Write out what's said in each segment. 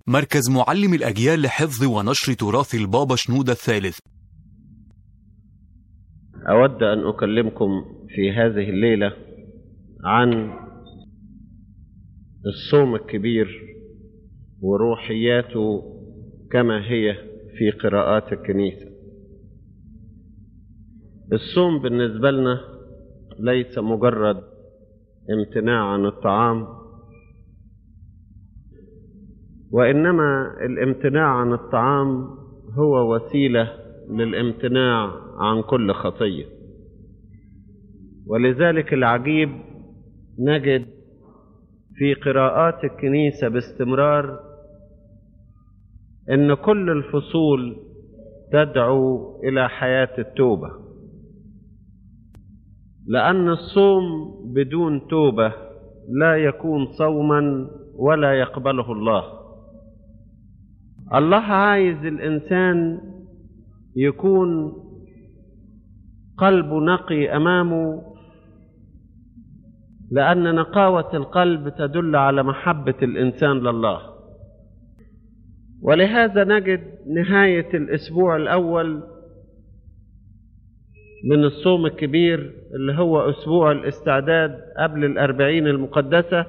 مركز معلم الأجيال لحفظ ونشر تراث البابا شنودة الثالث أود أن أكلمكم في هذه الليلة عن الصوم الكبير وروحياته كما هي في قراءات الكنيسة الصوم بالنسبة لنا ليس مجرد امتناع عن الطعام وإنما الامتناع عن الطعام هو وسيلة للامتناع عن كل خطية ولذلك العجيب نجد في قراءات الكنيسة باستمرار ان كل الفصول تدعو الى حياة التوبة لان الصوم بدون توبة لا يكون صوما ولا يقبله الله الله عايز الانسان يكون قلبه نقي امامه لان نقاوه القلب تدل على محبه الانسان لله ولهذا نجد نهايه الاسبوع الاول من الصوم الكبير اللي هو اسبوع الاستعداد قبل الاربعين المقدسه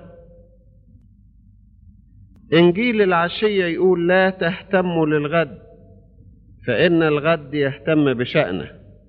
انجيل العشيه يقول لا تهتموا للغد فان الغد يهتم بشانه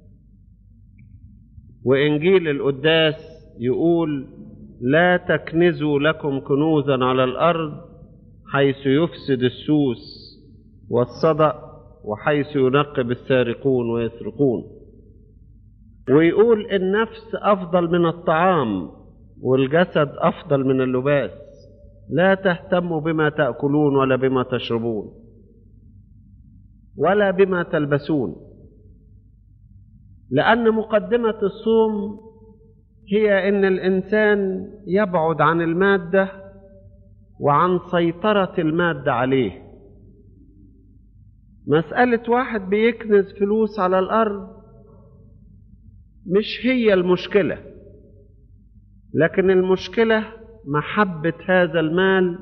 وانجيل القداس يقول لا تكنزوا لكم كنوزا على الارض حيث يفسد السوس والصدأ وحيث ينقب السارقون ويسرقون ويقول النفس افضل من الطعام والجسد افضل من اللباس لا تهتموا بما تاكلون ولا بما تشربون ولا بما تلبسون لان مقدمه الصوم هي ان الانسان يبعد عن الماده وعن سيطره الماده عليه مساله واحد بيكنز فلوس على الارض مش هي المشكله لكن المشكله محبه هذا المال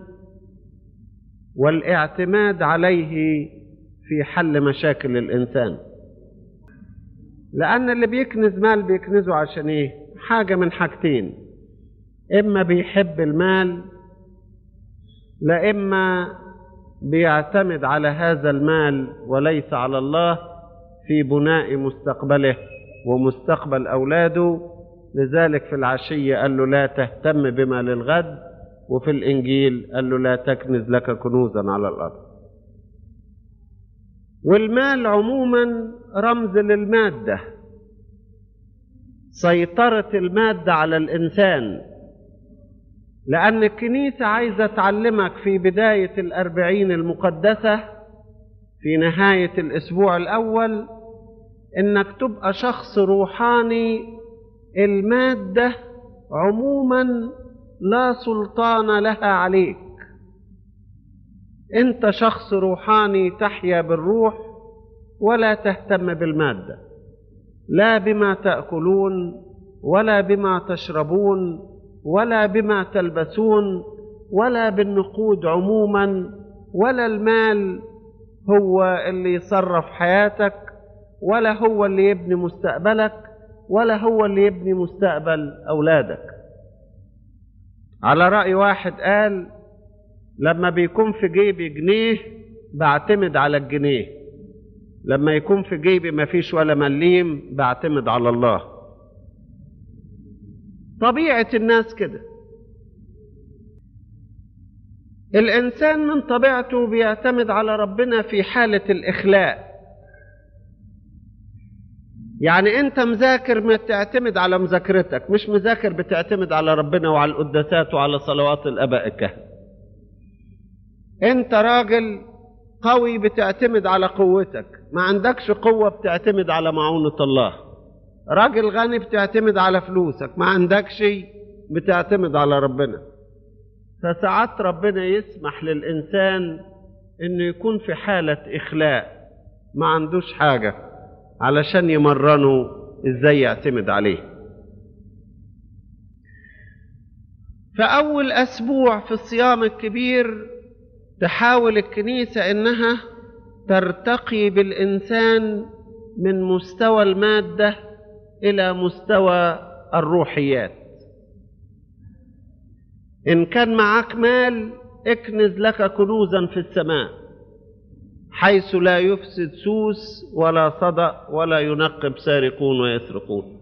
والاعتماد عليه في حل مشاكل الانسان لان اللي بيكنز مال بيكنزه عشان ايه حاجه من حاجتين اما بيحب المال لا اما بيعتمد على هذا المال وليس على الله في بناء مستقبله ومستقبل اولاده لذلك في العشيه قال له لا تهتم بما للغد وفي الانجيل قال له لا تكنز لك كنوزا على الارض والمال عموما رمز للماده سيطره الماده على الانسان لان الكنيسه عايزه تعلمك في بدايه الاربعين المقدسه في نهايه الاسبوع الاول انك تبقى شخص روحاني الماده عموما لا سلطان لها عليك انت شخص روحاني تحيا بالروح ولا تهتم بالماده لا بما تاكلون ولا بما تشربون ولا بما تلبسون ولا بالنقود عموما ولا المال هو اللي يصرف حياتك ولا هو اللي يبني مستقبلك ولا هو اللي يبني مستقبل اولادك على راي واحد قال لما بيكون في جيبي جنيه بعتمد على الجنيه لما يكون في جيبي ما فيش ولا مليم بعتمد على الله طبيعة الناس كده الإنسان من طبيعته بيعتمد على ربنا في حالة الإخلاء يعني أنت مذاكر ما تعتمد على مذاكرتك مش مذاكر بتعتمد على ربنا وعلى القداسات وعلى صلوات الآباء الكهنة انت راجل قوي بتعتمد على قوتك ما عندكش قوة بتعتمد على معونة الله راجل غني بتعتمد على فلوسك ما عندكش بتعتمد على ربنا فساعات ربنا يسمح للإنسان إنه يكون في حالة إخلاء ما عندوش حاجة علشان يمرنه إزاي يعتمد عليه فأول أسبوع في الصيام الكبير تحاول الكنيسة إنها ترتقي بالإنسان من مستوى المادة إلى مستوى الروحيات إن كان معك مال اكنز لك كنوزا في السماء حيث لا يفسد سوس ولا صدأ ولا ينقب سارقون ويسرقون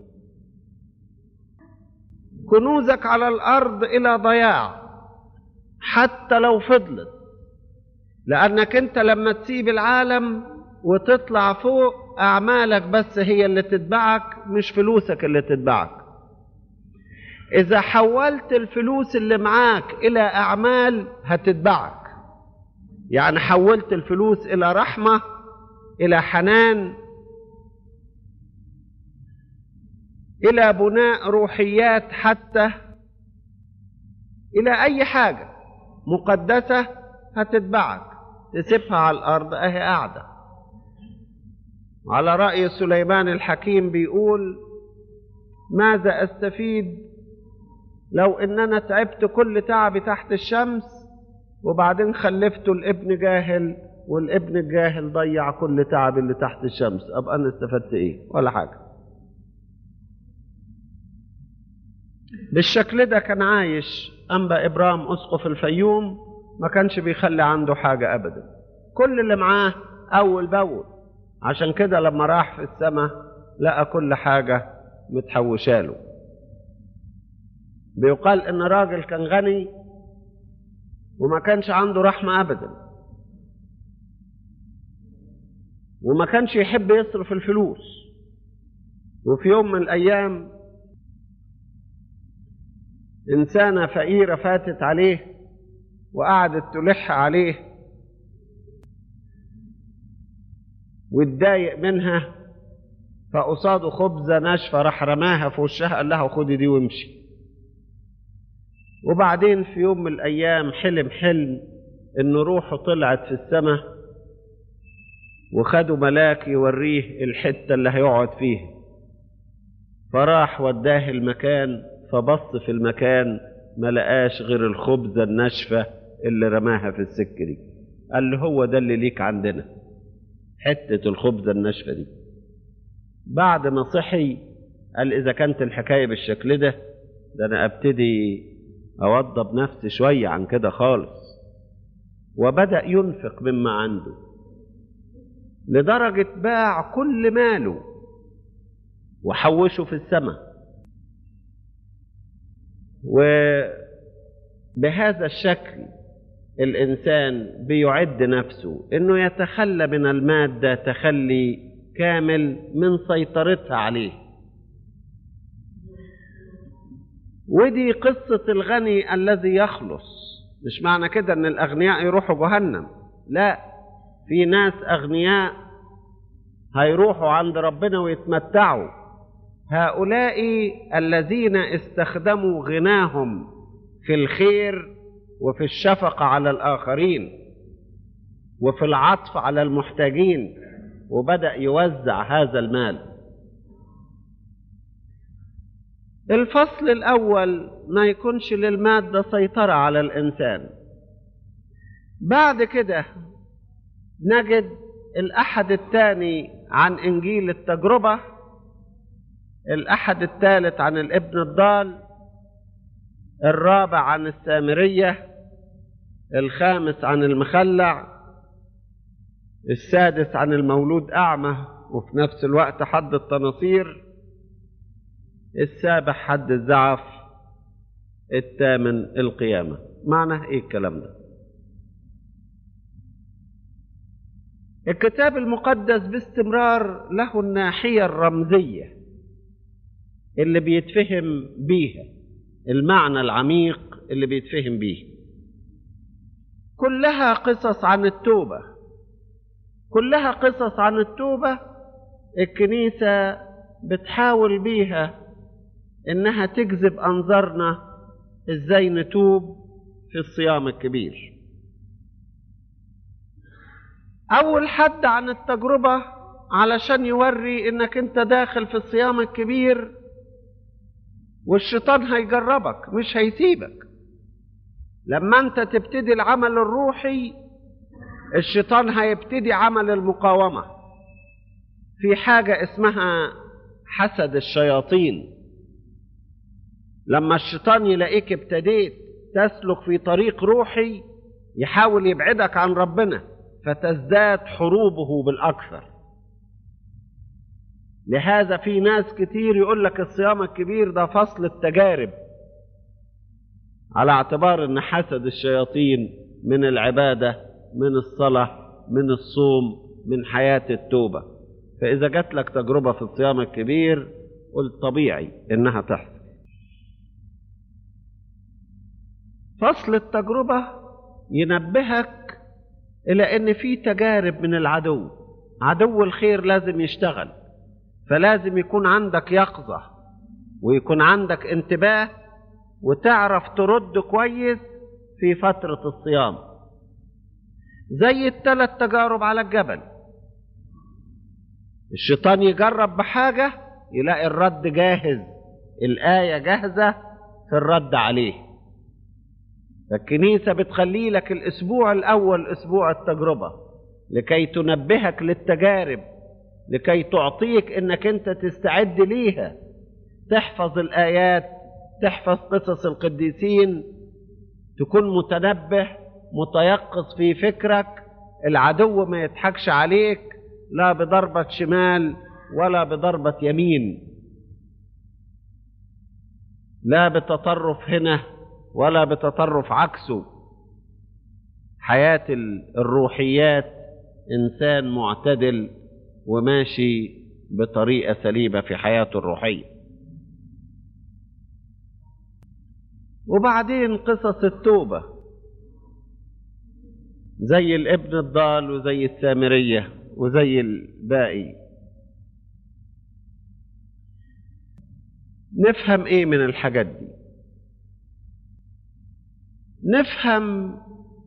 كنوزك على الأرض إلى ضياع حتى لو فضلت لأنك أنت لما تسيب العالم وتطلع فوق أعمالك بس هي اللي تتبعك مش فلوسك اللي تتبعك إذا حولت الفلوس اللي معاك إلى أعمال هتتبعك يعني حولت الفلوس إلى رحمة إلى حنان إلى بناء روحيات حتى إلى أي حاجة مقدسة هتتبعك تسيبها على الأرض أهي قاعدة على رأي سليمان الحكيم بيقول ماذا أستفيد لو إن أنا تعبت كل تعبي تحت الشمس وبعدين خلفته الابن جاهل والابن الجاهل ضيع كل تعب اللي تحت الشمس أبقى أنا استفدت إيه ولا حاجة بالشكل ده كان عايش أنبا إبرام أسقف الفيوم ما كانش بيخلي عنده حاجة أبدا كل اللي معاه أول بأول عشان كده لما راح في السماء لقى كل حاجة متحوشاله بيقال إن راجل كان غني وما كانش عنده رحمة أبدا وما كانش يحب يصرف الفلوس وفي يوم من الأيام إنسانة فقيرة فاتت عليه وقعدت تلح عليه واتضايق منها فقصاده خبزة ناشفة راح رماها في وشها قال لها خدي دي وامشي وبعدين في يوم من الأيام حلم حلم إن روحه طلعت في السماء وخدوا ملاك يوريه الحتة اللي هيقعد فيها فراح وداه المكان فبص في المكان ما لقاش غير الخبزة الناشفة اللي رماها في السكة دي قال له هو ده اللي ليك عندنا حتة الخبزة الناشفة دي بعد ما صحي قال إذا كانت الحكاية بالشكل ده ده أنا أبتدي أوضب نفسي شوية عن كده خالص وبدأ ينفق مما عنده لدرجة باع كل ماله وحوشه في السماء وبهذا الشكل الإنسان بيعد نفسه إنه يتخلى من المادة تخلي كامل من سيطرتها عليه ودي قصة الغني الذي يخلص مش معنى كده إن الأغنياء يروحوا جهنم لا في ناس أغنياء هيروحوا عند ربنا ويتمتعوا هؤلاء الذين استخدموا غناهم في الخير وفي الشفقة على الآخرين وفي العطف على المحتاجين وبدأ يوزع هذا المال الفصل الأول ما يكونش للمادة سيطرة على الإنسان بعد كده نجد الأحد الثاني عن إنجيل التجربة الأحد الثالث عن الابن الضال الرابع عن السامرية الخامس عن المخلع السادس عن المولود أعمى وفي نفس الوقت حد التناصير السابع حد الزعف الثامن القيامة معنى ايه الكلام ده الكتاب المقدس باستمرار له الناحية الرمزية اللي بيتفهم بيها المعنى العميق اللي بيتفهم بيه كلها قصص عن التوبة كلها قصص عن التوبة الكنيسة بتحاول بيها انها تجذب انظارنا ازاي نتوب في الصيام الكبير اول حد عن التجربة علشان يوري انك انت داخل في الصيام الكبير والشيطان هيجربك مش هيسيبك لما انت تبتدي العمل الروحي الشيطان هيبتدي عمل المقاومة في حاجة اسمها حسد الشياطين لما الشيطان يلاقيك ابتديت تسلك في طريق روحي يحاول يبعدك عن ربنا فتزداد حروبه بالأكثر لهذا في ناس كتير يقول لك الصيام الكبير ده فصل التجارب على اعتبار ان حسد الشياطين من العبادة من الصلاة من الصوم من حياة التوبة فإذا جات لك تجربة في الصيام الكبير قلت طبيعي إنها تحصل فصل التجربة ينبهك إلى إن في تجارب من العدو عدو الخير لازم يشتغل فلازم يكون عندك يقظة ويكون عندك انتباه وتعرف ترد كويس في فترة الصيام زي الثلاث تجارب على الجبل الشيطان يجرب بحاجة يلاقي الرد جاهز الآية جاهزة في الرد عليه فالكنيسة بتخلي لك الأسبوع الأول أسبوع التجربة لكي تنبهك للتجارب لكي تعطيك انك انت تستعد ليها تحفظ الايات تحفظ قصص القديسين تكون متنبه متيقظ في فكرك العدو ما يضحكش عليك لا بضربة شمال ولا بضربة يمين لا بتطرف هنا ولا بتطرف عكسه حياة الروحيات إنسان معتدل وماشي بطريقة سليمة في حياته الروحية وبعدين قصص التوبة زي الابن الضال وزي السامرية وزي الباقي نفهم ايه من الحاجات دي نفهم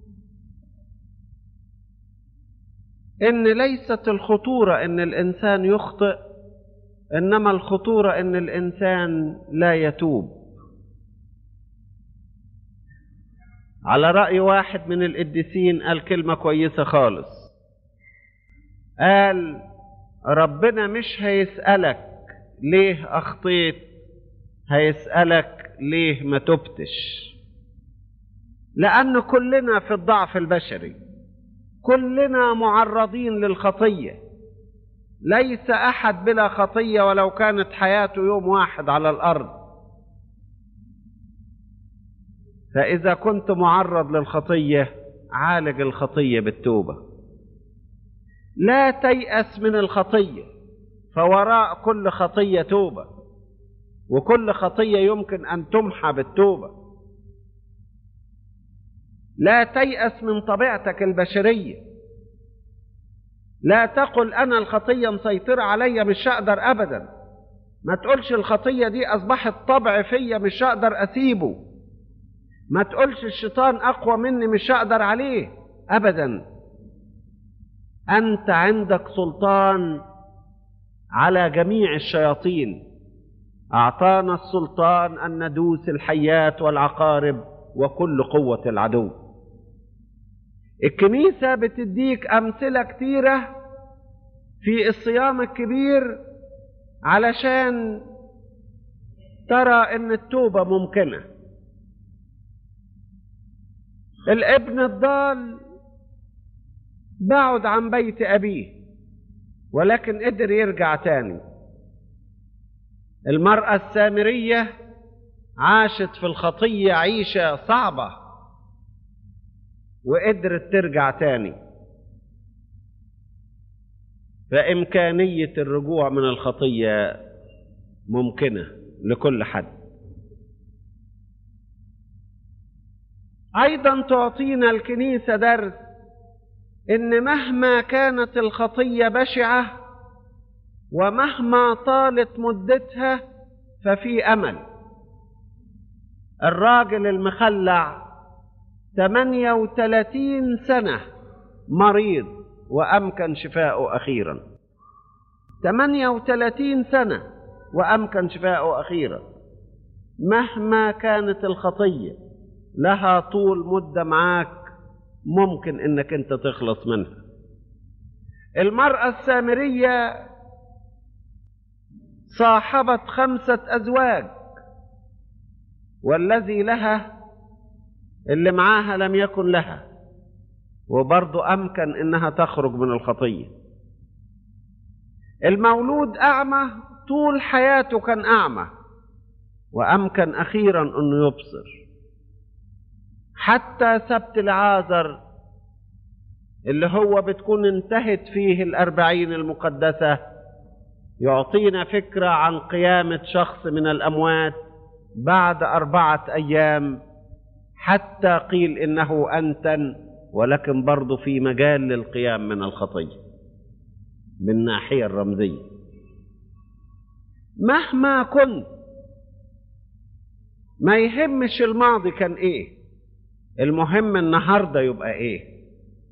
ان ليست الخطوره ان الانسان يخطئ انما الخطوره ان الانسان لا يتوب على راي واحد من القديسين قال كلمه كويسه خالص قال ربنا مش هيسالك ليه اخطيت هيسالك ليه ما تبتش لان كلنا في الضعف البشري كلنا معرضين للخطيه ليس احد بلا خطيه ولو كانت حياته يوم واحد على الارض فاذا كنت معرض للخطيه عالج الخطيه بالتوبه لا تياس من الخطيه فوراء كل خطيه توبه وكل خطيه يمكن ان تمحى بالتوبه لا تيأس من طبيعتك البشرية لا تقل أنا الخطية مسيطرة عليا مش هقدر أبدا ما تقولش الخطية دي أصبحت طبع فيا مش هقدر أسيبه ما تقولش الشيطان أقوى مني مش هقدر عليه أبدا أنت عندك سلطان على جميع الشياطين أعطانا السلطان أن ندوس الحيات والعقارب وكل قوة العدو الكنيسة بتديك أمثلة كتيرة في الصيام الكبير علشان ترى أن التوبة ممكنة الابن الضال بعد عن بيت أبيه ولكن قدر يرجع تاني المرأة السامرية عاشت في الخطية عيشة صعبة وقدرت ترجع تاني فإمكانية الرجوع من الخطية ممكنة لكل حد أيضا تعطينا الكنيسة درس إن مهما كانت الخطية بشعة ومهما طالت مدتها ففي أمل الراجل المخلع 38 سنة مريض وأمكن شفاؤه أخيرا 38 سنة وأمكن شفاؤه أخيرا مهما كانت الخطية لها طول مدة معاك ممكن انك انت تخلص منها المرأة السامرية صاحبت خمسة أزواج والذي لها اللي معاها لم يكن لها وبرضه أمكن إنها تخرج من الخطية المولود أعمى طول حياته كان أعمى وأمكن أخيرا أنه يبصر حتى سبت العازر اللي هو بتكون انتهت فيه الأربعين المقدسة يعطينا فكرة عن قيامة شخص من الأموات بعد أربعة أيام حتى قيل إنه أنتن ولكن برضه في مجال للقيام من الخطية من الناحية الرمزية مهما كنت ما يهمش الماضي كان ايه المهم النهارده يبقى ايه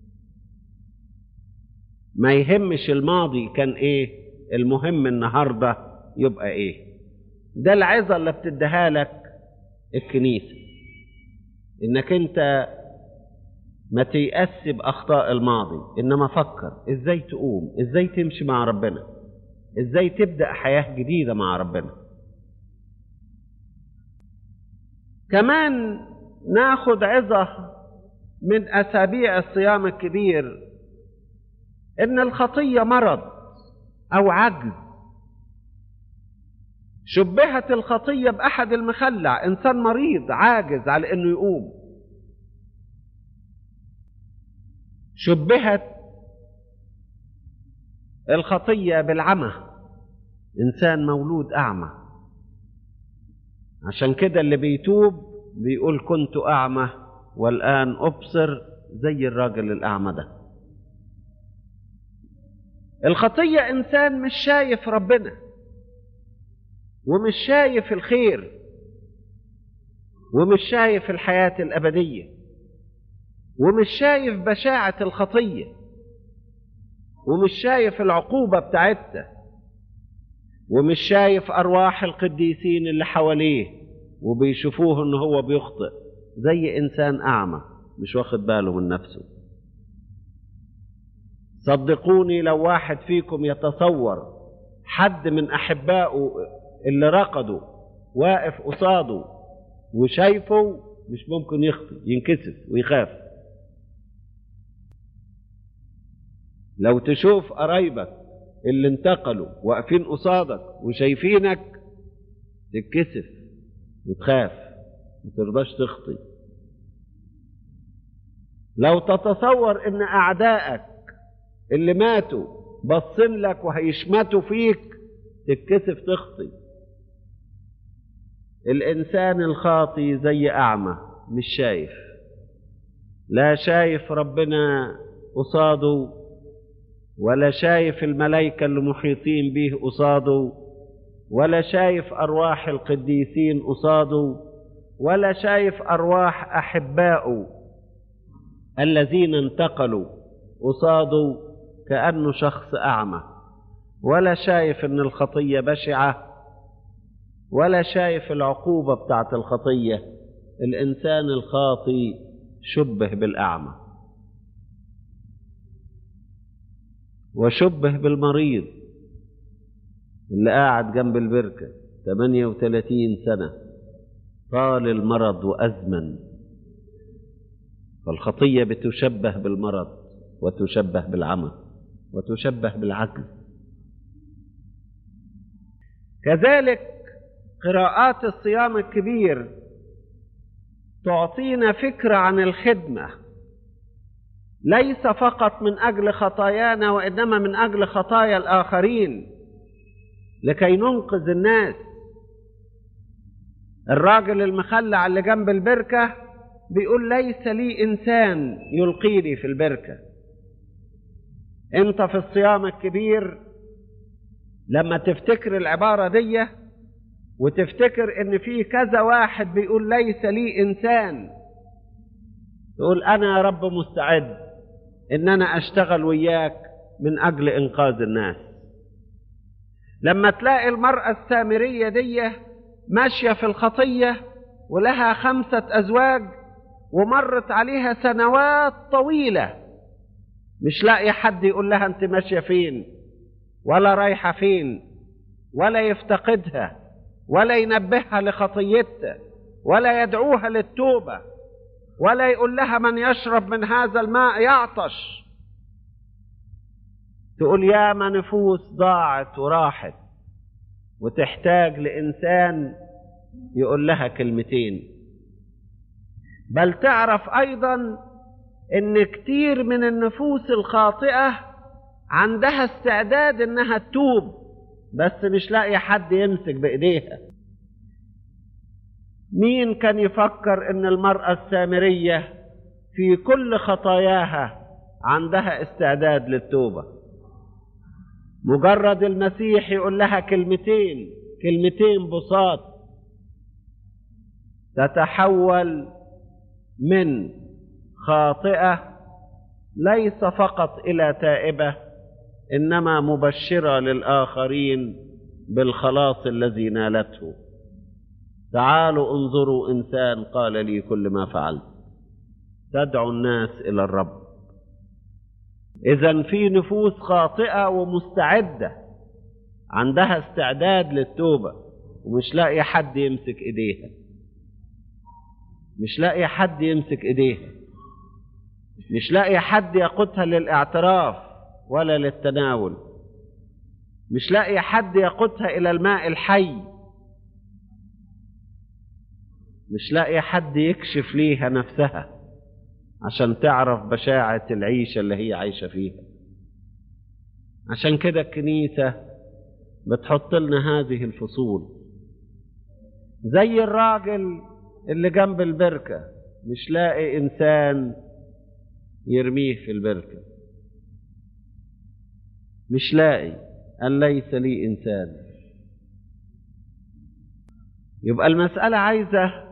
ما يهمش الماضي كان ايه المهم النهارده يبقى ايه ده العظه اللي بتديها لك الكنيسه انك انت ما تيأس بأخطاء الماضي إنما فكر إزاي تقوم إزاي تمشي مع ربنا إزاي تبدأ حياة جديدة مع ربنا كمان ناخد عظة من أسابيع الصيام الكبير إن الخطية مرض أو عجز شبهت الخطية بأحد المخلع إنسان مريض عاجز على إنه يقوم شبهت الخطية بالعمى إنسان مولود أعمى عشان كده اللي بيتوب بيقول كنت أعمى والآن أبصر زي الراجل الأعمى ده الخطية إنسان مش شايف ربنا ومش شايف الخير ومش شايف الحياة الأبدية ومش شايف بشاعة الخطية ومش شايف العقوبة بتاعتها ومش شايف أرواح القديسين اللي حواليه وبيشوفوه إن هو بيخطئ زي إنسان أعمى مش واخد باله من نفسه صدقوني لو واحد فيكم يتصور حد من أحبائه اللي رقدوا واقف قصاده وشايفه مش ممكن يخطئ ينكسف ويخاف لو تشوف قرايبك اللي انتقلوا واقفين قصادك وشايفينك تتكسف وتخاف ما ترضاش تخطي لو تتصور ان اعدائك اللي ماتوا باصين لك وهيشمتوا فيك تتكسف تخطي الانسان الخاطي زي اعمى مش شايف لا شايف ربنا قصاده ولا شايف الملائكة اللي محيطين به قصاده ولا شايف أرواح القديسين قصاده ولا شايف أرواح أحبائه الذين انتقلوا قصاده كأنه شخص أعمى ولا شايف أن الخطية بشعة ولا شايف العقوبة بتاعت الخطية الإنسان الخاطي شبه بالأعمى وشبه بالمريض اللي قاعد جنب البركة 38 سنة طال المرض وأزمن فالخطية بتشبه بالمرض وتشبه بالعمى وتشبه بالعجز كذلك قراءات الصيام الكبير تعطينا فكرة عن الخدمة ليس فقط من أجل خطايانا وإنما من أجل خطايا الآخرين لكي ننقذ الناس الراجل المخلع اللي جنب البركة بيقول ليس لي إنسان يلقيني في البركة أنت في الصيام الكبير لما تفتكر العبارة دي وتفتكر ان في كذا واحد بيقول ليس لي انسان تقول انا يا رب مستعد ان انا اشتغل وياك من اجل انقاذ الناس لما تلاقي المرأة السامرية دي ماشية في الخطية ولها خمسة ازواج ومرت عليها سنوات طويلة مش لاقي حد يقول لها انت ماشية فين ولا رايحة فين ولا يفتقدها ولا ينبهها لخطيتها ولا يدعوها للتوبة ولا يقول لها من يشرب من هذا الماء يعطش تقول يا ما نفوس ضاعت وراحت وتحتاج لإنسان يقول لها كلمتين بل تعرف أيضا إن كتير من النفوس الخاطئة عندها استعداد إنها تتوب بس مش لاقي حد يمسك بإيديها مين كان يفكر إن المرأة السامرية في كل خطاياها عندها استعداد للتوبة مجرد المسيح يقول لها كلمتين كلمتين بساط تتحول من خاطئة ليس فقط إلى تائبة إنما مبشرة للآخرين بالخلاص الذي نالته تعالوا انظروا إنسان قال لي كل ما فعلت تدعو الناس إلى الرب إذا في نفوس خاطئة ومستعدة عندها استعداد للتوبة ومش لاقي حد يمسك إيديها مش لاقي حد يمسك إيديها مش لاقي حد يقودها للاعتراف ولا للتناول مش لاقي حد يقودها إلى الماء الحي مش لاقي حد يكشف ليها نفسها عشان تعرف بشاعة العيشة اللي هي عايشة فيها عشان كده الكنيسة بتحط لنا هذه الفصول زي الراجل اللي جنب البركة مش لاقي إنسان يرميه في البركة مش لاقي أن ليس لي إنسان يبقى المسألة عايزة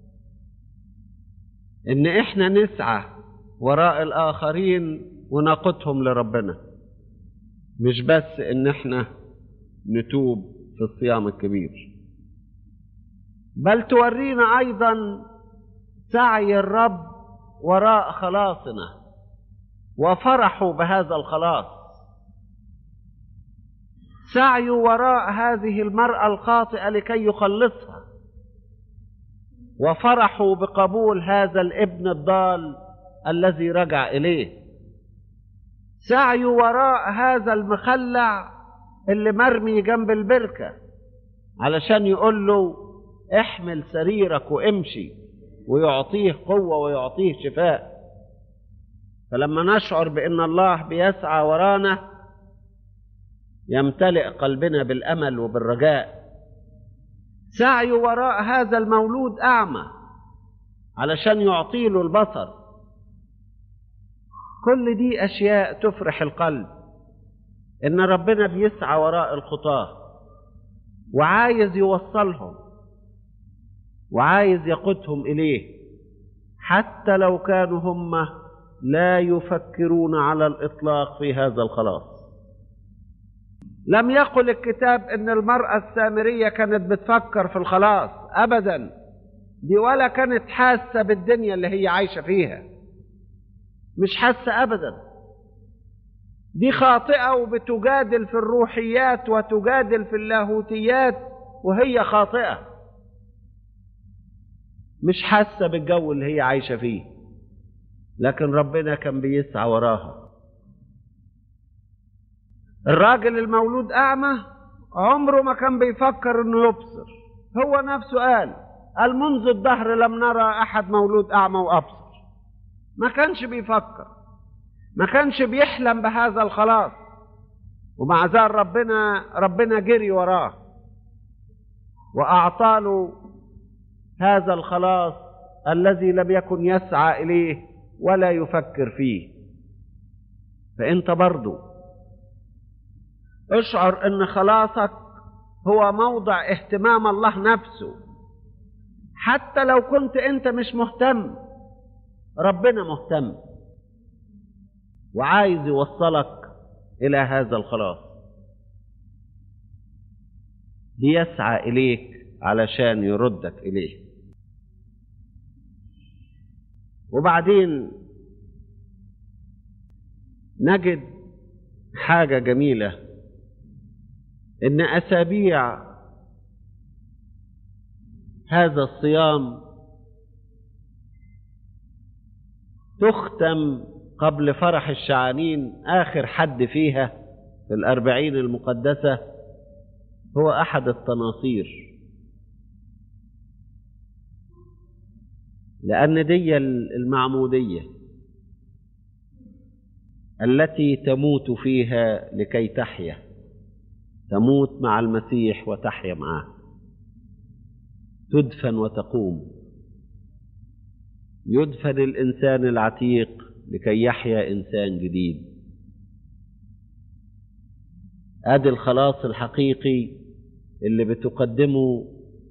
ان احنا نسعى وراء الاخرين ونقودهم لربنا مش بس ان احنا نتوب في الصيام الكبير بل تورينا ايضا سعي الرب وراء خلاصنا وفرحوا بهذا الخلاص سعيوا وراء هذه المرأة الخاطئة لكي يخلصها وفرحوا بقبول هذا الابن الضال الذي رجع اليه سعيوا وراء هذا المخلع اللي مرمي جنب البركه علشان يقول له احمل سريرك وامشي ويعطيه قوه ويعطيه شفاء فلما نشعر بان الله بيسعى ورانا يمتلئ قلبنا بالامل وبالرجاء سعي وراء هذا المولود أعمى علشان يعطي له البصر كل دي أشياء تفرح القلب إن ربنا بيسعى وراء الخطاة وعايز يوصلهم وعايز يقودهم إليه حتى لو كانوا هم لا يفكرون على الإطلاق في هذا الخلاص لم يقل الكتاب ان المرأة السامرية كانت بتفكر في الخلاص ابدا دي ولا كانت حاسة بالدنيا اللي هي عايشة فيها مش حاسة ابدا دي خاطئة وبتجادل في الروحيات وتجادل في اللاهوتيات وهي خاطئة مش حاسة بالجو اللي هي عايشة فيه لكن ربنا كان بيسعى وراها الراجل المولود أعمى عمره ما كان بيفكر إنه يبصر هو نفسه قال قال منذ الدهر لم نرى أحد مولود أعمى وأبصر ما كانش بيفكر ما كانش بيحلم بهذا الخلاص ومع ذلك ربنا ربنا جري وراه وأعطاله هذا الخلاص الذي لم يكن يسعى إليه ولا يفكر فيه فأنت برضو اشعر ان خلاصك هو موضع اهتمام الله نفسه حتى لو كنت انت مش مهتم ربنا مهتم وعايز يوصلك الى هذا الخلاص ليسعى اليك علشان يردك اليه وبعدين نجد حاجة جميلة إن أسابيع هذا الصيام تختم قبل فرح الشعانين آخر حد فيها في الأربعين المقدسة هو أحد التناصير لأن دي المعمودية التي تموت فيها لكي تحيا تموت مع المسيح وتحيا معه تدفن وتقوم يدفن الإنسان العتيق لكي يحيا إنسان جديد ادي الخلاص الحقيقي اللي بتقدمه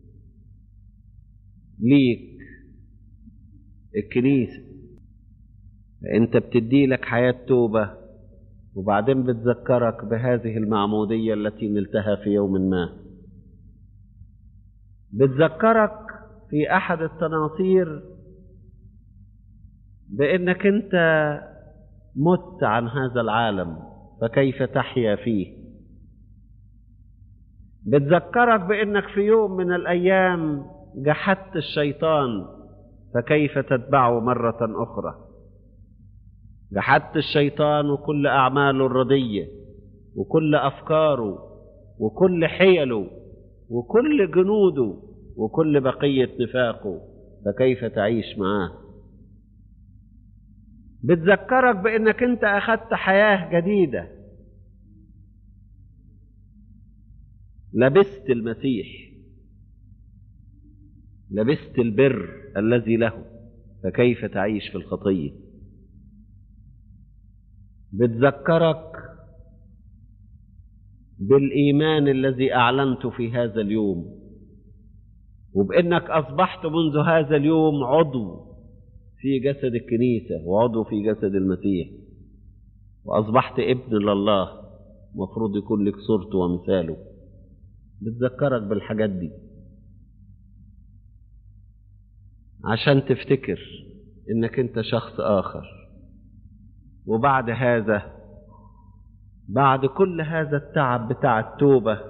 ليك الكنيسة انت بتدي لك حياة توبة وبعدين بتذكرك بهذه المعمودية التي نلتها في يوم ما بتذكرك في احد التناصير بانك انت مت عن هذا العالم فكيف تحيا فيه بتذكرك بانك في يوم من الايام جحدت الشيطان فكيف تتبعه مره اخرى جحدت الشيطان وكل اعماله الرديه وكل افكاره وكل حيله وكل جنوده وكل بقيه نفاقه فكيف تعيش معاه بتذكرك بانك انت اخذت حياه جديده لبست المسيح لبست البر الذي له فكيف تعيش في الخطيه بتذكرك بالايمان الذي اعلنت في هذا اليوم وبانك اصبحت منذ هذا اليوم عضو في جسد الكنيسه وعضو في جسد المسيح واصبحت ابن لله مفروض يكون لك صورته ومثاله بتذكرك بالحاجات دي عشان تفتكر انك انت شخص اخر وبعد هذا بعد كل هذا التعب بتاع التوبة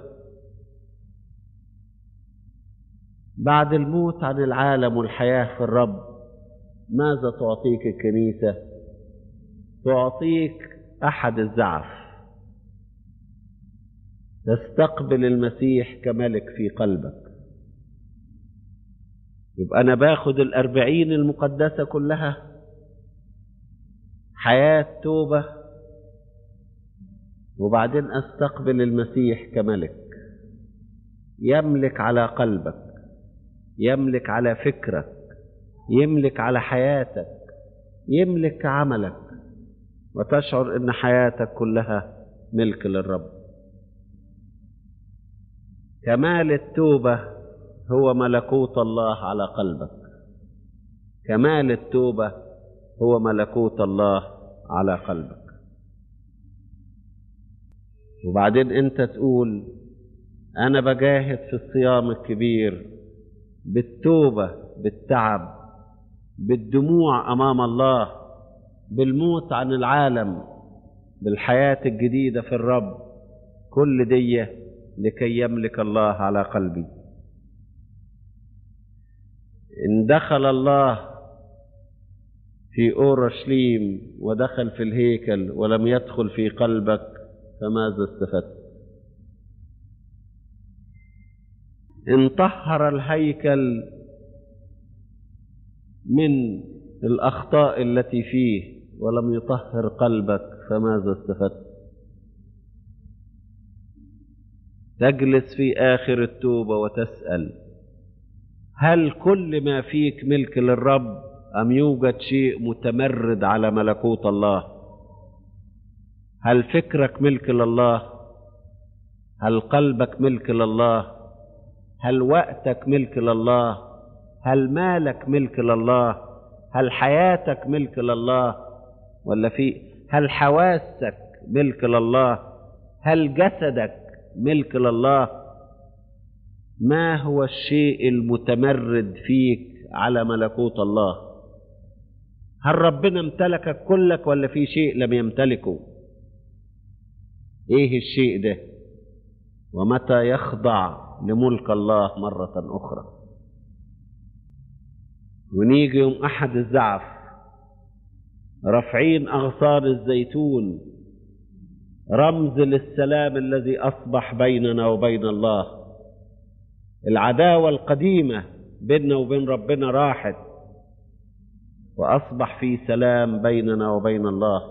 بعد الموت عن العالم والحياة في الرب ماذا تعطيك الكنيسة تعطيك أحد الزعف تستقبل المسيح كملك في قلبك يبقى أنا باخد الأربعين المقدسة كلها حياة توبة وبعدين أستقبل المسيح كملك يملك على قلبك يملك على فكرك يملك على حياتك يملك عملك وتشعر ان حياتك كلها ملك للرب كمال التوبه هو ملكوت الله على قلبك كمال التوبه هو ملكوت الله على قلبك وبعدين انت تقول انا بجاهد في الصيام الكبير بالتوبه بالتعب بالدموع امام الله بالموت عن العالم بالحياه الجديده في الرب كل دي لكي يملك الله على قلبي ان دخل الله في اورشليم ودخل في الهيكل ولم يدخل في قلبك فماذا استفدت ان طهر الهيكل من الاخطاء التي فيه ولم يطهر قلبك فماذا استفدت تجلس في اخر التوبه وتسال هل كل ما فيك ملك للرب ام يوجد شيء متمرد على ملكوت الله هل فكرك ملك لله هل قلبك ملك لله هل وقتك ملك لله هل مالك ملك لله هل حياتك ملك لله ولا في هل حواسك ملك لله هل جسدك ملك لله ما هو الشيء المتمرد فيك على ملكوت الله هل ربنا امتلكك كلك ولا في شيء لم يمتلكه ايه الشيء ده ومتى يخضع لملك الله مرة أخرى ونيجي يوم أحد الزعف رافعين أغصان الزيتون رمز للسلام الذي أصبح بيننا وبين الله العداوة القديمة بيننا وبين ربنا راحت وأصبح في سلام بيننا وبين الله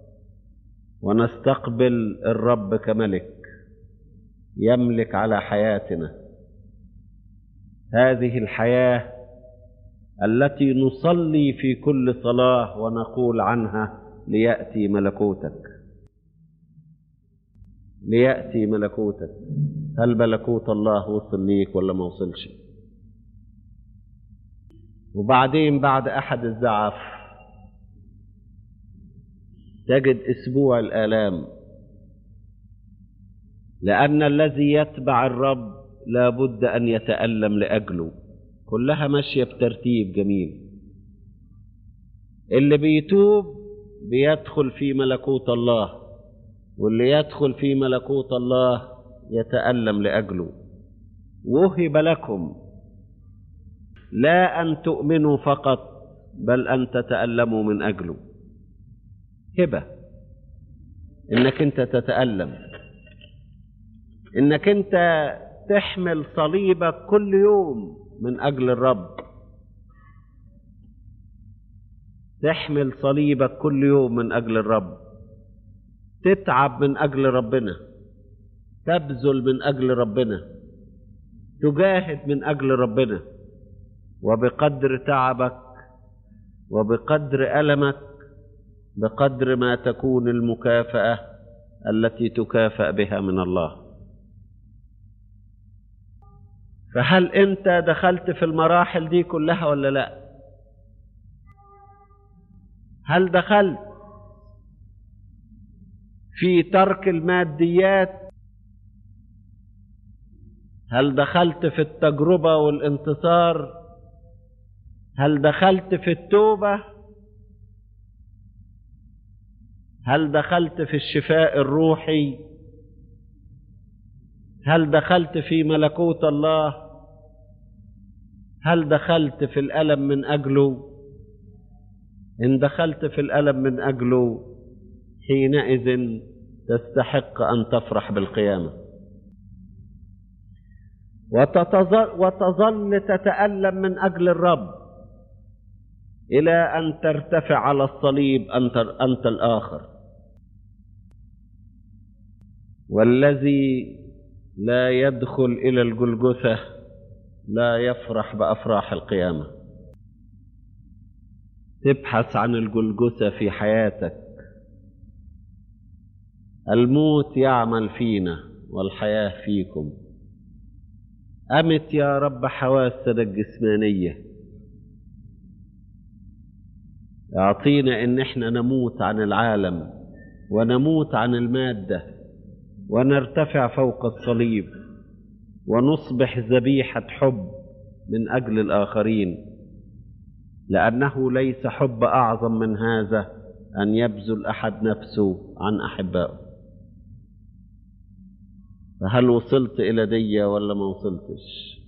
ونستقبل الرب كملك يملك على حياتنا هذه الحياه التي نصلي في كل صلاه ونقول عنها لياتي ملكوتك لياتي ملكوتك هل ملكوت الله وصل ليك ولا ما وصلش وبعدين بعد احد الزعف تجد اسبوع الالام لأن الذي يتبع الرب لابد أن يتألم لأجله كلها ماشية بترتيب جميل اللي بيتوب بيدخل في ملكوت الله واللي يدخل في ملكوت الله يتألم لأجله وهب لكم لا أن تؤمنوا فقط بل أن تتألموا من أجله هبة إنك أنت تتألم انك انت تحمل صليبك كل يوم من اجل الرب تحمل صليبك كل يوم من اجل الرب تتعب من اجل ربنا تبذل من اجل ربنا تجاهد من اجل ربنا وبقدر تعبك وبقدر المك بقدر ما تكون المكافاه التي تكافأ بها من الله فهل انت دخلت في المراحل دي كلها ولا لا هل دخلت في ترك الماديات هل دخلت في التجربه والانتصار هل دخلت في التوبه هل دخلت في الشفاء الروحي هل دخلت في ملكوت الله هل دخلت في الالم من اجله ان دخلت في الالم من اجله حينئذ تستحق ان تفرح بالقيامه وتتظل, وتظل تتالم من اجل الرب الى ان ترتفع على الصليب انت انت الاخر والذي لا يدخل الى الجلجثه لا يفرح بافراح القيامه تبحث عن الجلجثه في حياتك الموت يعمل فينا والحياه فيكم امت يا رب حواسنا الجسمانيه اعطينا ان احنا نموت عن العالم ونموت عن الماده ونرتفع فوق الصليب ونصبح ذبيحه حب من اجل الاخرين لانه ليس حب اعظم من هذا ان يبذل احد نفسه عن احبائه فهل وصلت الى دي ولا ما وصلتش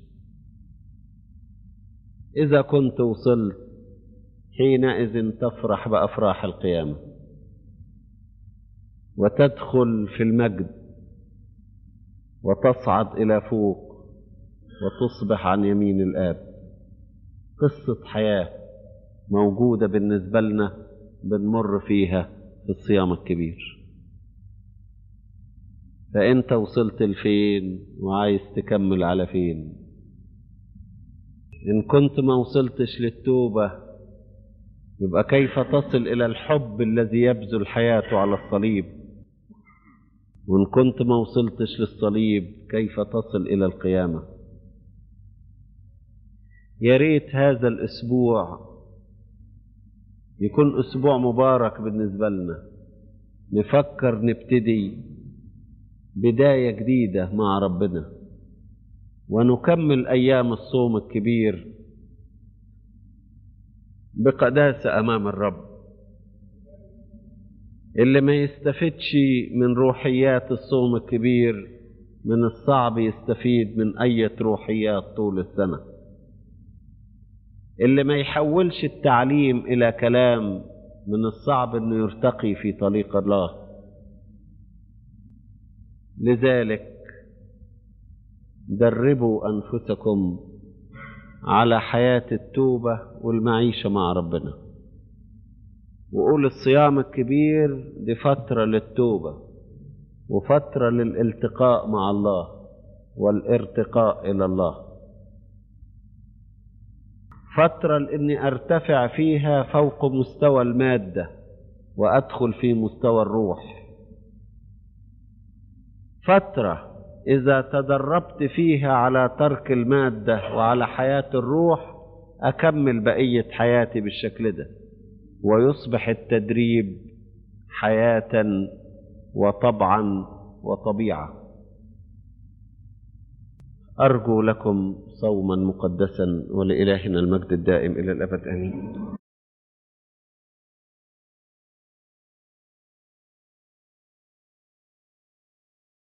اذا كنت وصلت حينئذ تفرح بافراح القيامه وتدخل في المجد وتصعد الى فوق وتصبح عن يمين الاب قصه حياه موجوده بالنسبه لنا بنمر فيها في الصيام الكبير فانت وصلت لفين وعايز تكمل على فين ان كنت ما وصلتش للتوبه يبقى كيف تصل الى الحب الذي يبذل حياته على الصليب وان كنت ما وصلتش للصليب كيف تصل الى القيامه يا ريت هذا الاسبوع يكون اسبوع مبارك بالنسبه لنا نفكر نبتدي بدايه جديده مع ربنا ونكمل ايام الصوم الكبير بقداسة أمام الرب اللي ما يستفدش من روحيات الصوم الكبير من الصعب يستفيد من أي روحيات طول السنة اللي ما يحولش التعليم إلى كلام من الصعب أنه يرتقي في طريق الله لذلك دربوا أنفسكم على حياة التوبة والمعيشة مع ربنا وقول الصيام الكبير دي فترة للتوبة وفترة للالتقاء مع الله والارتقاء إلى الله فترة لإني أرتفع فيها فوق مستوى المادة وأدخل في مستوى الروح فترة إذا تدربت فيها على ترك المادة وعلى حياة الروح أكمل بقية حياتي بالشكل ده ويصبح التدريب حياة وطبعا وطبيعة أرجو لكم صوما مقدسا ولإلهنا المجد الدائم إلى الأبد آمين